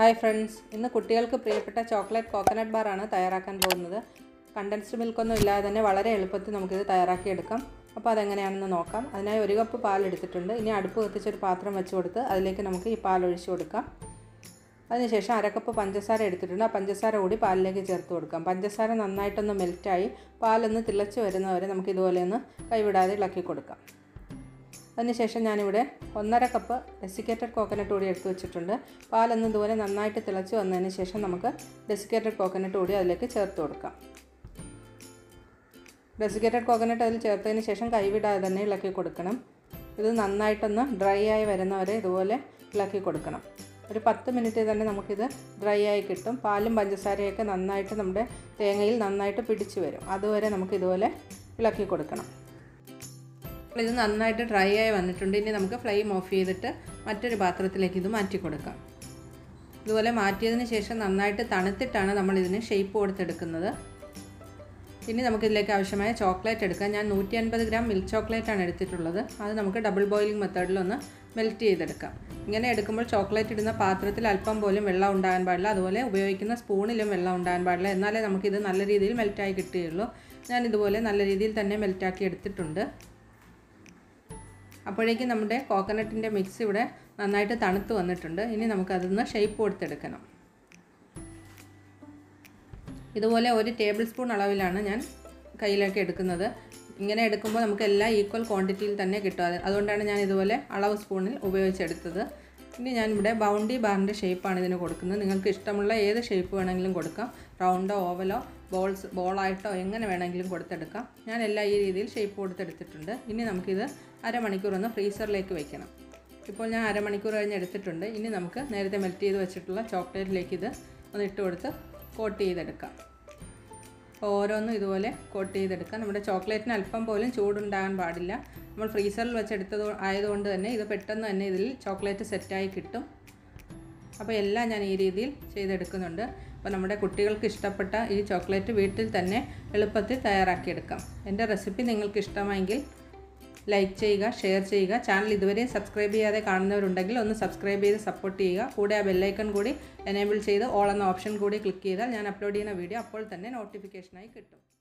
hi friends ഇന്ന് കുട്ടികൾക്ക് പ്രിയപ്പെട്ട ചോക്ലേറ്റ് കോക്കനട്ട് ബാറാണ് തയ്യാറാക്കാൻ പോകുന്നത് കണ്ടൻസ്ഡ് മിൽക്കൊന്നും ഇല്ലാതെ തന്നെ വളരെ എളുപ്പത്തിൽ നമുക്കിത് തയ്യാറാക്കിയെടുക്കാം അപ്പോൾ അതെങ്ങനെയാണെന്ന് നോക്കാം അതിനായി ഒരു കപ്പ് പാൽ എടുത്തിട്ടുണ്ട് ഇനി അടുപ്പ് കത്തിച്ചൊരു പാത്രം വെച്ച് കൊടുത്ത് അതിലേക്ക് നമുക്ക് ഈ പാൽ ഒഴിച്ച് കൊടുക്കാം അതിനുശേഷം അരക്കപ്പ് പഞ്ചസാര എടുത്തിട്ടുണ്ട് ആ പഞ്ചസാര കൂടി പാലിലേക്ക് ചേർത്ത് കൊടുക്കാം പഞ്ചസാര നന്നായിട്ടൊന്ന് മെൽറ്റായി പാലൊന്ന് തിളച്ച് വരുന്നവരെ നമുക്ക് ഇതുപോലെ ഒന്ന് കൈവിടാതെ ഇളക്കി കൊടുക്കാം അതിനുശേഷം ഞാനിവിടെ ഒന്നര കപ്പ് ഡെസിക്കേറ്റഡ് കോക്കനട്ട് കൂടി എടുത്ത് വെച്ചിട്ടുണ്ട് പാലൊന്ന് ഇതുപോലെ നന്നായിട്ട് തിളച്ച് വന്നതിന് ശേഷം നമുക്ക് ഡെസിക്കേറ്റഡ് കോക്കനട്ട് കൂടി അതിലേക്ക് ചേർത്ത് കൊടുക്കാം ഡെസിക്കേറ്റഡ് കോക്കനട്ട് അതിൽ ചേർത്തതിന് ശേഷം കൈവിടാതെ തന്നെ ഇളക്കി കൊടുക്കണം ഇത് നന്നായിട്ടൊന്ന് ഡ്രൈ ആയി വരുന്നവരെ ഇതുപോലെ ഇളക്കി കൊടുക്കണം ഒരു പത്ത് മിനിറ്റ് തന്നെ നമുക്കിത് ഡ്രൈ ആയി കിട്ടും പാലും പഞ്ചസാരയൊക്കെ നന്നായിട്ട് നമ്മുടെ തേങ്ങയിൽ നന്നായിട്ട് പിടിച്ചു വരും അതുവരെ നമുക്ക് ഇതുപോലെ ഇളക്കി കൊടുക്കണം ഇത് നന്നായിട്ട് ഡ്രൈ ആയി വന്നിട്ടുണ്ട് ഇനി നമുക്ക് ഫ്ലെയിം ഓഫ് ചെയ്തിട്ട് മറ്റൊരു പാത്രത്തിലേക്ക് ഇത് മാറ്റി കൊടുക്കാം ഇതുപോലെ മാറ്റിയതിന് ശേഷം നന്നായിട്ട് തണുത്തിട്ടാണ് നമ്മൾ ഇതിന് ഷേപ്പ് കൊടുത്തെടുക്കുന്നത് ഇനി നമുക്കിതിലേക്ക് ആവശ്യമായ ചോക്ലേറ്റ് എടുക്കാം ഞാൻ നൂറ്റി അൻപത് ഗ്രാം മിൽക്ക് ചോക്ലേറ്റ് ആണ് എടുത്തിട്ടുള്ളത് അത് നമുക്ക് ഡബിൾ ബോയിലിംഗ് മെത്തേഡിലൊന്ന് മെൽറ്റ് ചെയ്തെടുക്കാം ഇങ്ങനെ എടുക്കുമ്പോൾ ചോക്ലേറ്റ് ഇടുന്ന പാത്രത്തിൽ അല്പം പോലും വെള്ളം ഉണ്ടാകാൻ പാടില്ല അതുപോലെ ഉപയോഗിക്കുന്ന സ്പൂണിലും വെള്ളം ഉണ്ടാകാൻ പാടില്ല എന്നാലേ നമുക്കിത് നല്ല രീതിയിൽ മെൽറ്റായി കിട്ടുകയുള്ളൂ ഞാൻ ഇതുപോലെ നല്ല രീതിയിൽ തന്നെ മെൽറ്റാക്കി എടുത്തിട്ടുണ്ട് അപ്പോഴേക്കും നമ്മുടെ കോക്കനട്ടിൻ്റെ മിക്സ് ഇവിടെ നന്നായിട്ട് തണുത്ത് വന്നിട്ടുണ്ട് ഇനി നമുക്കതൊന്ന് ഷേപ്പ് കൊടുത്തെടുക്കണം ഇതുപോലെ ഒരു ടേബിൾ സ്പൂൺ അളവിലാണ് ഞാൻ കയ്യിലേക്ക് എടുക്കുന്നത് ഇങ്ങനെ എടുക്കുമ്പോൾ നമുക്ക് എല്ലാം ഈക്വൽ ക്വാണ്ടിറ്റിയിൽ തന്നെ കിട്ടും അത് അതുകൊണ്ടാണ് ഞാൻ ഇതുപോലെ അളവ് സ്പൂണിൽ ഉപയോഗിച്ചെടുത്തത് ഇനി ഞാനിവിടെ ബൗണ്ടി ബാറിൻ്റെ ഷേപ്പാണ് ഇതിന് കൊടുക്കുന്നത് നിങ്ങൾക്ക് ഇഷ്ടമുള്ള ഏത് ഷേപ്പ് വേണമെങ്കിലും കൊടുക്കാം റൗണ്ടോ ഓവലോ ബോൾസ് ബോളായിട്ടോ എങ്ങനെ വേണമെങ്കിലും കൊടുത്തെടുക്കാം ഞാൻ എല്ലാം ഈ രീതിയിൽ ഷേപ്പ് കൊടുത്തെടുത്തിട്ടുണ്ട് ഇനി നമുക്കിത് അരമണിക്കൂർ ഒന്ന് ഫ്രീസറിലേക്ക് വെക്കണം ഇപ്പോൾ ഞാൻ അരമണിക്കൂർ കഴിഞ്ഞ് എടുത്തിട്ടുണ്ട് ഇനി നമുക്ക് നേരത്തെ മെൽറ്റ് ചെയ്ത് വെച്ചിട്ടുള്ള ചോക്ലേറ്റിലേക്ക് ഇത് ഒന്ന് ഇട്ട് കൊടുത്ത് കോട്ട് ചെയ്തെടുക്കാം അപ്പോൾ ഓരോന്നും ഇതുപോലെ കോട്ട് ചെയ്തെടുക്കാം നമ്മുടെ ചോക്ലേറ്റിന് അല്പം പോലും ചൂടുണ്ടാകാൻ പാടില്ല നമ്മൾ ഫ്രീസറിൽ വെച്ചെടുത്തത് ആയതുകൊണ്ട് തന്നെ ഇത് പെട്ടെന്ന് തന്നെ ഇതിൽ ചോക്ലേറ്റ് സെറ്റായി കിട്ടും അപ്പോൾ എല്ലാം ഞാൻ ഈ രീതിയിൽ ചെയ്തെടുക്കുന്നുണ്ട് അപ്പോൾ നമ്മുടെ കുട്ടികൾക്ക് ഇഷ്ടപ്പെട്ട ഈ ചോക്ലേറ്റ് വീട്ടിൽ തന്നെ എളുപ്പത്തിൽ തയ്യാറാക്കിയെടുക്കാം എൻ്റെ റെസിപ്പി നിങ്ങൾക്ക് ഇഷ്ടമെങ്കിൽ ലൈക്ക് ചെയ്യുക ഷെയർ ചെയ്യുക ചാനൽ ഇതുവരെയും സബ്സ്ക്രൈബ് ചെയ്യാതെ കാണുന്നവരുണ്ടെങ്കിൽ ഒന്ന് സബ്സ്ക്രൈബ് ചെയ്ത് സപ്പോർട്ട് ചെയ്യുക കൂടെ ആ ബെല്ലൈക്കൺ കൂടി എനേബിൾ ചെയ്ത് ഓൾ എന്ന ഓപ്ഷൻ കൂടി ക്ലിക്ക് ചെയ്താൽ ഞാൻ അപ്ലോഡ് ചെയ്യുന്ന വീഡിയോ അപ്പോൾ തന്നെ നോട്ടിഫിക്കേഷനായി കിട്ടും